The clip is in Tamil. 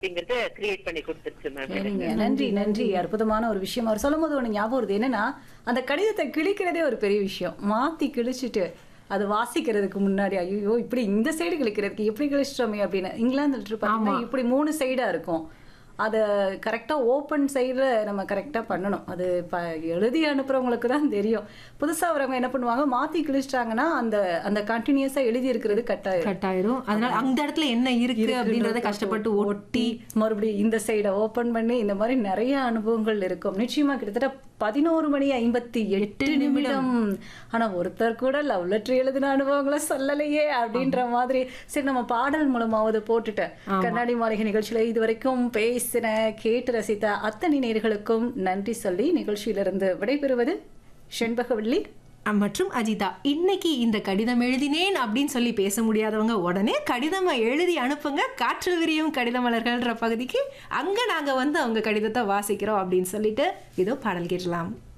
அப்படிங்கறத கிரியேட் பண்ணி கொடுத்துருச்சு மேம் சரிங்க நன்றி நன்றி அற்புதமான ஒரு விஷயம் அவர் சொல்லும் போது ஒன்று ஞாபகம் வருது என்னன்னா அந்த கடிதத்தை கிழிக்கிறதே ஒரு பெரிய விஷயம் மாத்தி கிழிச்சிட்டு அது வாசிக்கிறதுக்கு முன்னாடி ஐயோ இப்படி இந்த சைடு கிழிக்கிறதுக்கு எப்படி கிழிச்சிட்டோமே அப்படின்னு இங்கிலாந்து லெட்டர் பார்த்தீங்கன்னா இப்படி மூணு சைடா இருக்கும் அதை கரெக்டாக ஓப்பன் சைடில் நம்ம கரெக்டாக பண்ணணும் அது இப்போ எழுதி அனுப்புகிறவங்களுக்கு தான் தெரியும் புதுசாக வரவங்க என்ன பண்ணுவாங்க மாற்றி கிழிச்சிட்டாங்கன்னா அந்த அந்த கண்டினியூஸாக எழுதி இருக்கிறது கட்டாயம் கட் ஆயிரும் அதனால அந்த இடத்துல என்ன இருக்கு அப்படின்றத கஷ்டப்பட்டு ஒட்டி மறுபடியும் இந்த சைடை ஓபன் பண்ணி இந்த மாதிரி நிறைய அனுபவங்கள் இருக்கும் நிச்சயமா கிட்டத்தட்ட பதினோரு மணி ஐம்பத்தி எட்டு நிமிடம் ஆனா ஒருத்தர் கூட லவ் லெட்டர் எழுதின அனுபவங்களை சொல்லலையே அப்படின்ற மாதிரி சரி நம்ம பாடல் மூலமாவது போட்டுட்டேன் கண்ணாடி மாளிகை நிகழ்ச்சியில இது வரைக்கும் பேசின கேட்டு ரசித்த அத்தனை நேர்களுக்கும் நன்றி சொல்லி நிகழ்ச்சியிலிருந்து விடைபெறுவது செண்பகவள்ளி அஹ், மற்றும் அஜிதா இன்னைக்கு இந்த கடிதம் எழுதினேன் அப்படின்னு சொல்லி பேச முடியாதவங்க உடனே கடிதம் எழுதி அனுப்புங்க காற்றில் விரியும் கடித மலர்கள்ன்ற பகுதிக்கு அங்க நாங்க வந்து அவங்க கடிதத்தை வாசிக்கிறோம் அப்படின்னு சொல்லிட்டு இதோ பாடல் கேட்கலாம்